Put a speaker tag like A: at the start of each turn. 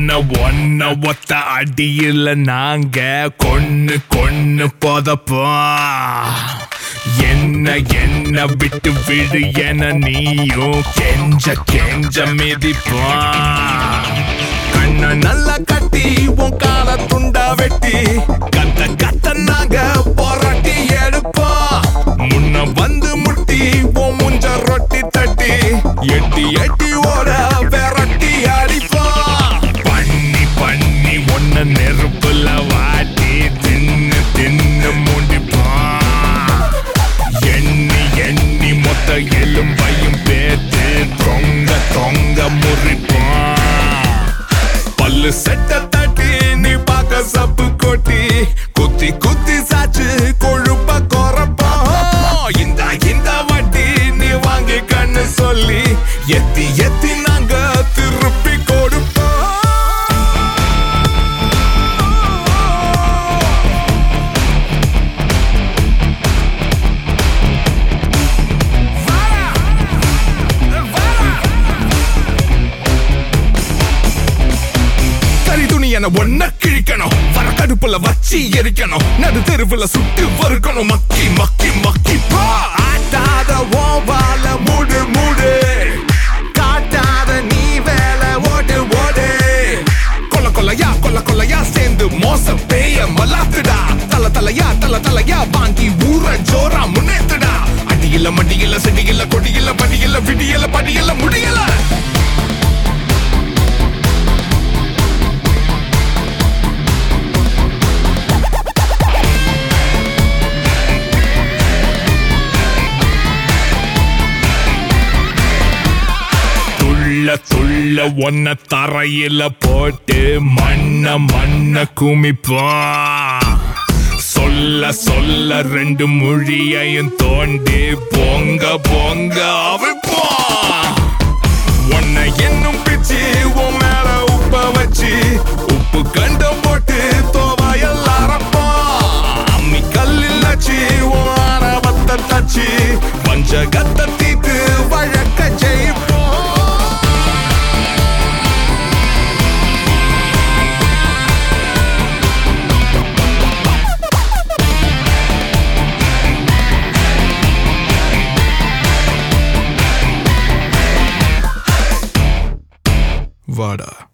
A: ஒன்ன ஒன்ன ஒத்த அடியில நாங்க கொன்னு கொன்னு போதப்போம் என்ன என்ன விட்டு விடு என நீயும் கெஞ்ச கெஞ்ச மிதிப்பான் கண்ண நல்லா கட்டி உன் கால துண்டா வெட்டி கத்த கத்த நாங்க போராட்டி எடுப்போம் முன்ன வந்து முட்டி உன் முஞ்ச ரொட்டி தட்டி எட்டி எட்டி ஓட விரட்டி அடிப்போம் பண்ணி பண்ணி ஒன்ன நெருப்புல வாட்டி தின்னு தின்னு முடிப்பான் எண்ணி எண்ணி மொத்த எலும்பையும் பேத்து தொங்க தொங்க முறிப்பான் பல்லு செட்ட தட்டி நீ பார்க்க சப்பு கொட்டி குத்தி குத்தி சாச்சு கொழுப்ப குறப்பா இந்த இந்த வட்டி நீ வாங்கி கண்ணு சொல்லி எத்தி எத்தி நாங்க திருப்பி கொடுப்போம் கறி துணி என ஒன்ன கிழிக்கணும் வர கடுப்புல வச்சு எரிக்கணும் நடு தெருவுல சுட்டு வறுக்கணும் மக்கி மக்கி மக்கி பா ஆட்டாத ஓவால மூடு மூடு காட்டாத நீ வேலை ஓடு ஓடு கொல்ல கொல்லையா கொல்ல கொல்லையா சேர்ந்து மோச பேய மலாத்துடா தல தலையா தல தலையா வாங்கி ஊற ஜோரா முன்னேத்துடா அடியில மடியில செடியில கொடியில படியில விடியல படியில முடியல துள்ள துள்ள ஒன்ன தரையில போட்டு மண்ண மண்ண குமிப்பான் சொல்ல சொல்ல ரெண்டு மொழியையும் தோண்டி பொங்க பொங்க அவிப்பான் உன்னை என்னும் பிச்சு உன் மேல உப்ப வச்சு உப்பு கண்டம் போட்டு தோவாயல் அறப்பான் அம்மி கல்லில் வச்சு உன் ஆணவத்தை தச்சு வஞ்சகத்தை தீத்து வழக்க ஜெயிப்போம் வாடா